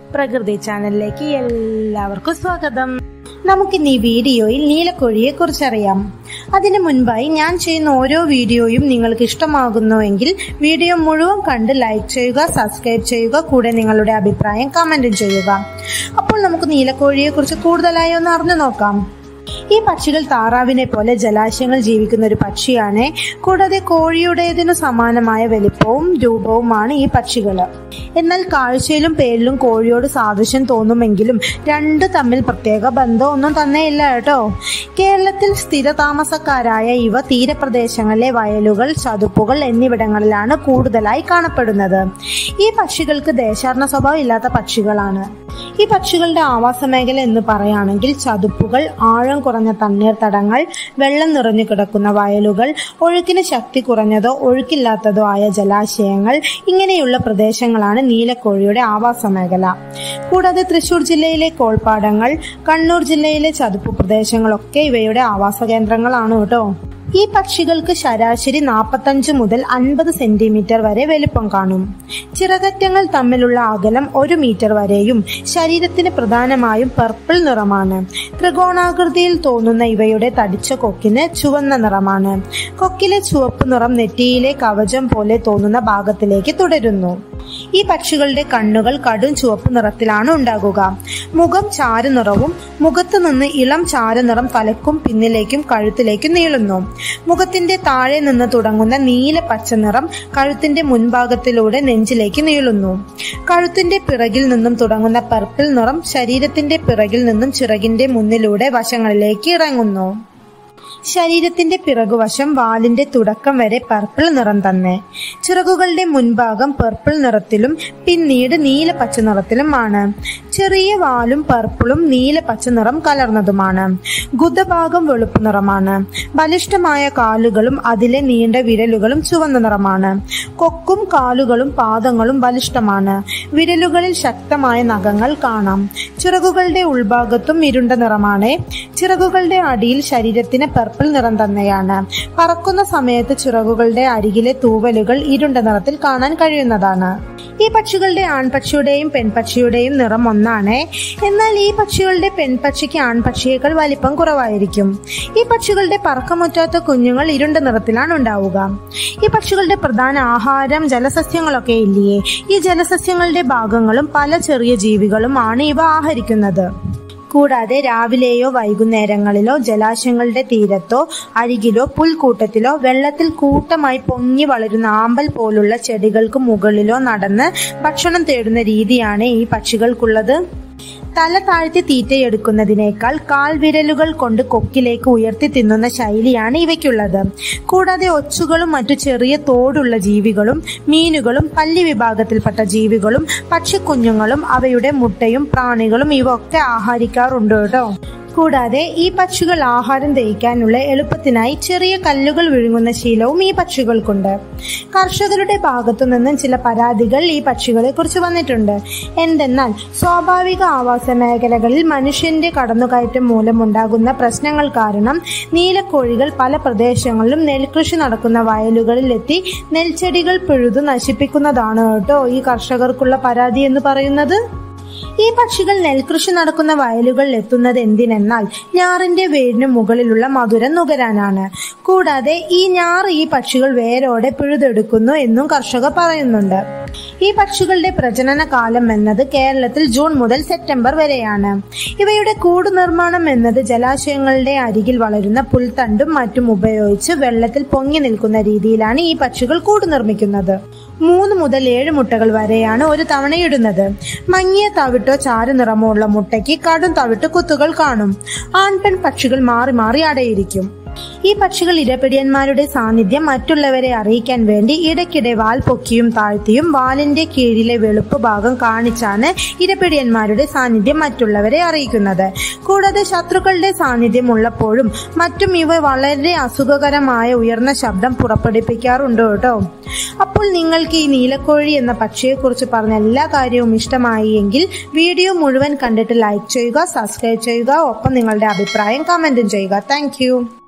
പ്രകൃതി ചാനലിലേക്ക് എല്ലാവർക്കും സ്വാഗതം നമുക്കിന്ന് ഈ വീഡിയോയിൽ നീലക്കോഴിയെ കുറിച്ചറിയാം അതിനു മുൻപായി ഞാൻ ചെയ്യുന്ന ഓരോ വീഡിയോയും നിങ്ങൾക്ക് ഇഷ്ടമാകുന്നുവെങ്കിൽ വീഡിയോ മുഴുവൻ കണ്ട് ലൈക്ക് ചെയ്യുക സബ്സ്ക്രൈബ് ചെയ്യുക കൂടെ നിങ്ങളുടെ അഭിപ്രായം കമന്റും ചെയ്യുക അപ്പോൾ നമുക്ക് നീലക്കോഴിയെ കുറിച്ച് കൂടുതലായി ഒന്ന് അറിഞ്ഞു നോക്കാം ഈ പക്ഷികൾ താറാവിനെ പോലെ ജലാശയങ്ങൾ ജീവിക്കുന്ന ഒരു പക്ഷിയാണ് കൂടാതെ കോഴിയുടേതിനു സമാനമായ വലിപ്പവും രൂപവുമാണ് ഈ പക്ഷികൾ എന്നാൽ കാഴ്ചയിലും പേരിലും കോഴിയോട് സാദൃശ്യം തോന്നുമെങ്കിലും രണ്ട് തമ്മിൽ പ്രത്യേക ബന്ധമൊന്നും തന്നെയില്ല കേട്ടോ കേരളത്തിൽ സ്ഥിരതാമസക്കാരായ ഇവ തീരപ്രദേശങ്ങളിലെ വയലുകൾ ചതുപ്പുകൾ എന്നിവിടങ്ങളിലാണ് കൂടുതലായി കാണപ്പെടുന്നത് ഈ പക്ഷികൾക്ക് ദേശാടന സ്വഭാവം ഇല്ലാത്ത പക്ഷികളാണ് ഈ പക്ഷികളുടെ ആവാസ മേഖല എന്ന് പറയുകയാണെങ്കിൽ ചതുപ്പുകൾ ആഴം കുറഞ്ഞ തണ്ണീർത്തടങ്ങൾ വെള്ളം നിറഞ്ഞു കിടക്കുന്ന വയലുകൾ ഒഴുക്കിന് ശക്തി കുറഞ്ഞതോ ഒഴുക്കില്ലാത്തതോ ആയ ജലാശയങ്ങൾ ഇങ്ങനെയുള്ള പ്രദേശങ്ങളാണ് നീലക്കോഴിയുടെ ആവാസ മേഖല കൂടാതെ തൃശൂർ ജില്ലയിലെ കോൾപ്പാടങ്ങൾ കണ്ണൂർ ജില്ലയിലെ ചതുപ്പ് പ്രദേശങ്ങളൊക്കെ ഇവയുടെ ആവാസ കേന്ദ്രങ്ങളാണ് കേട്ടോ ഈ പക്ഷികൾക്ക് ശരാശരി നാൽപ്പത്തഞ്ച് മുതൽ അൻപത് സെന്റിമീറ്റർ വരെ വലുപ്പം കാണും ചിറകറ്റങ്ങൾ തമ്മിലുള്ള അകലം ഒരു മീറ്റർ വരെയും ശരീരത്തിന് പ്രധാനമായും പർപ്പിൾ നിറമാണ് ത്രികോണാകൃതിയിൽ തോന്നുന്ന ഇവയുടെ തടിച്ച കൊക്കിന് ചുവന്ന നിറമാണ് കൊക്കിലെ ചുവപ്പ് നിറം നെറ്റിയിലെ കവചം പോലെ തോന്നുന്ന ഭാഗത്തിലേക്ക് തുടരുന്നു ഈ പക്ഷികളുടെ കണ്ണുകൾ കടും ചുവപ്പ് നിറത്തിലാണ് ഉണ്ടാകുക മുഖം ചാരനിറവും മുഖത്ത് നിന്ന് ഇളം ചാരനിറം തലക്കും പിന്നിലേക്കും കഴുത്തിലേക്കും നീളുന്നു മുഖത്തിന്റെ താഴെ നിന്ന് തുടങ്ങുന്ന നീല പച്ച നിറം കഴുത്തിന്റെ മുൻഭാഗത്തിലൂടെ നെഞ്ചിലേക്ക് നീളുന്നു കഴുത്തിന്റെ പിറകിൽ നിന്നും തുടങ്ങുന്ന പർപ്പിൾ നിറം ശരീരത്തിന്റെ പിറകിൽ നിന്നും ചിറകിന്റെ മുന്നിലൂടെ വശങ്ങളിലേക്ക് ഇറങ്ങുന്നു ശരീരത്തിന്റെ പിറകുവശം വാലിന്റെ തുടക്കം വരെ പർപ്പിൾ നിറം തന്നെ ചിറകുകളുടെ മുൻഭാഗം പർപ്പിൾ നിറത്തിലും പിന്നീട് നീല പച്ച നിറത്തിലുമാണ് ചെറിയ വാലും പർപ്പിളും നീല പച്ച നിറം കലർന്നതുമാണ് ഗുദഭാഗം വെളുപ്പ് നിറമാണ് ബലിഷ്ഠമായ കാലുകളും അതിലെ നീണ്ട വിരലുകളും ചുവന്ന നിറമാണ് കൊക്കും കാലുകളും പാദങ്ങളും ബലിഷ്ഠമാണ് വിരലുകളിൽ ശക്തമായ നഖങ്ങൾ കാണാം ചിറകുകളുടെ ഉൾഭാഗത്തും ഇരുണ്ട നിറമാണ് ചിറകുകളുടെ അടിയിൽ ശരീരത്തിന് പർപ്പിൾ നിറം തന്നെയാണ് പറക്കുന്ന സമയത്ത് ചിറകുകളുടെ അരികിലെ തൂവലുകൾ ഇരുണ്ട നിറത്തിൽ കാണാൻ കഴിയുന്നതാണ് ഈ പക്ഷികളുടെ ആൺപക്ഷിയുടെയും പെൺപക്ഷിയുടെയും നിറം ഒന്നാണ് എന്നാൽ ഈ പക്ഷികളുടെ പെൺപക്ഷിക്ക് ആൺപക്ഷിയേക്കാൾ വലിപ്പം കുറവായിരിക്കും ഈ പക്ഷികളുടെ പറക്കമുറ്റാത്ത കുഞ്ഞുങ്ങൾ ഇരുണ്ട നിറത്തിലാണ് ഉണ്ടാവുക ഈ പക്ഷികളുടെ പ്രധാന ആഹാരം ജലസസ്യങ്ങളൊക്കെ ഇല്ലയേ ഈ ജലസസ്യങ്ങളുടെ ഭാഗങ്ങളും പല ചെറിയ ജീവികളും ആണ് ഇവ ആഹരിക്കുന്നത് കൂടാതെ രാവിലെയോ വൈകുന്നേരങ്ങളിലോ ജലാശയങ്ങളുടെ തീരത്തോ അരികിലോ പുൽക്കൂട്ടത്തിലോ വെള്ളത്തിൽ കൂട്ടമായി പൊങ്ങി വളരുന്ന ആമ്പൽ പോലുള്ള ചെടികൾക്ക് മുകളിലോ നടന്ന് ഭക്ഷണം തേടുന്ന രീതിയാണ് ഈ പക്ഷികൾക്കുള്ളത് തല താഴ്ത്തി തീറ്റയെടുക്കുന്നതിനേക്കാൾ കാൽവിരലുകൾ കൊണ്ട് കൊക്കിലേക്ക് ഉയർത്തി തിന്നുന്ന ശൈലിയാണ് ഇവയ്ക്കുള്ളത് കൂടാതെ ഒച്ചുകളും മറ്റു ചെറിയ തോടുള്ള ജീവികളും മീനുകളും പല്ലി വിഭാഗത്തിൽപ്പെട്ട ജീവികളും പക്ഷിക്കുഞ്ഞുങ്ങളും അവയുടെ മുട്ടയും പ്രാണികളും ഇവ ഒക്കെ ആഹാരിക്കാറുണ്ട് കേട്ടോ കൂടാതെ ഈ പക്ഷികൾ ആഹാരം ദഹിക്കാനുള്ള എളുപ്പത്തിനായി ചെറിയ കല്ലുകൾ വിഴുങ്ങുന്ന ശീലവും ഈ പക്ഷികൾക്കുണ്ട് കർഷകരുടെ ഭാഗത്തു നിന്നും ചില പരാതികൾ ഈ പക്ഷികളെ കുറിച്ച് വന്നിട്ടുണ്ട് എന്തെന്നാൽ സ്വാഭാവിക ആവാസ മേഖലകളിൽ മനുഷ്യന്റെ കടന്നുകയറ്റം മൂലമുണ്ടാകുന്ന പ്രശ്നങ്ങൾ കാരണം നീലക്കോഴികൾ പല പ്രദേശങ്ങളിലും നെൽകൃഷി നടക്കുന്ന വയലുകളിൽ എത്തി നെൽച്ചെടികൾ പിഴുതു നശിപ്പിക്കുന്നതാണ് കേട്ടോ ഈ കർഷകർക്കുള്ള പരാതി എന്ന് പറയുന്നത് ഈ പക്ഷികൾ നെൽകൃഷി നടക്കുന്ന വയലുകളിൽ എത്തുന്നത് എന്തിനെന്നാൽ ഞാറിന്റെ വേരിന് മുകളിലുള്ള മധുരം നുകരാനാണ് കൂടാതെ ഈ ഞാറ് ഈ പക്ഷികൾ വേരോടെ പിഴുതെടുക്കുന്നു എന്നും കർഷകർ പറയുന്നുണ്ട് ഈ പക്ഷികളുടെ പ്രജനന കാലം എന്നത് കേരളത്തിൽ ജൂൺ മുതൽ സെപ്റ്റംബർ വരെയാണ് ഇവയുടെ കൂട് നിർമ്മാണം എന്നത് ജലാശയങ്ങളുടെ അരികിൽ വളരുന്ന പുൽത്തണ്ടും മറ്റും ഉപയോഗിച്ച് വെള്ളത്തിൽ പൊങ്ങി നിൽക്കുന്ന രീതിയിലാണ് ഈ പക്ഷികൾ കൂട് നിർമ്മിക്കുന്നത് മൂന്ന് മുതൽ ഏഴ് മുട്ടകൾ വരെയാണ് ഒരു തവണയിടുന്നത് മങ്ങിയ തവിട്ടോ ചാരു നിറമോ ഉള്ള മുട്ടയ്ക്ക് കടും തവിട്ട് കുത്തുകൾ കാണും ആൺപെൺ പക്ഷികൾ മാറി മാറി അടയിരിക്കും ഈ പക്ഷികൾ ഇരപിടിയന്മാരുടെ സാന്നിധ്യം മറ്റുള്ളവരെ അറിയിക്കാൻ വേണ്ടി ഇടയ്ക്കിടെ വാൽ പൊക്കിയും താഴ്ത്തിയും വാലിന്റെ കീഴിലെ വെളുപ്പ് ഭാഗം കാണിച്ചാണ് ഇരപിടിയന്മാരുടെ സാന്നിധ്യം മറ്റുള്ളവരെ അറിയിക്കുന്നത് കൂടാതെ ശത്രുക്കളുടെ സാന്നിധ്യം ഉള്ളപ്പോഴും മറ്റും ഇവ വളരെ അസുഖകരമായ ഉയർന്ന ശബ്ദം പുറപ്പെടുപ്പിക്കാറുണ്ട് കേട്ടോ അപ്പോൾ നിങ്ങൾക്ക് ഈ നീലക്കോഴി എന്ന പക്ഷിയെക്കുറിച്ച് പറഞ്ഞ എല്ലാ കാര്യവും ഇഷ്ടമായി എങ്കിൽ വീഡിയോ മുഴുവൻ കണ്ടിട്ട് ലൈക്ക് ചെയ്യുക സബ്സ്ക്രൈബ് ചെയ്യുക ഒപ്പം നിങ്ങളുടെ അഭിപ്രായം കമന്റും ചെയ്യുക താങ്ക്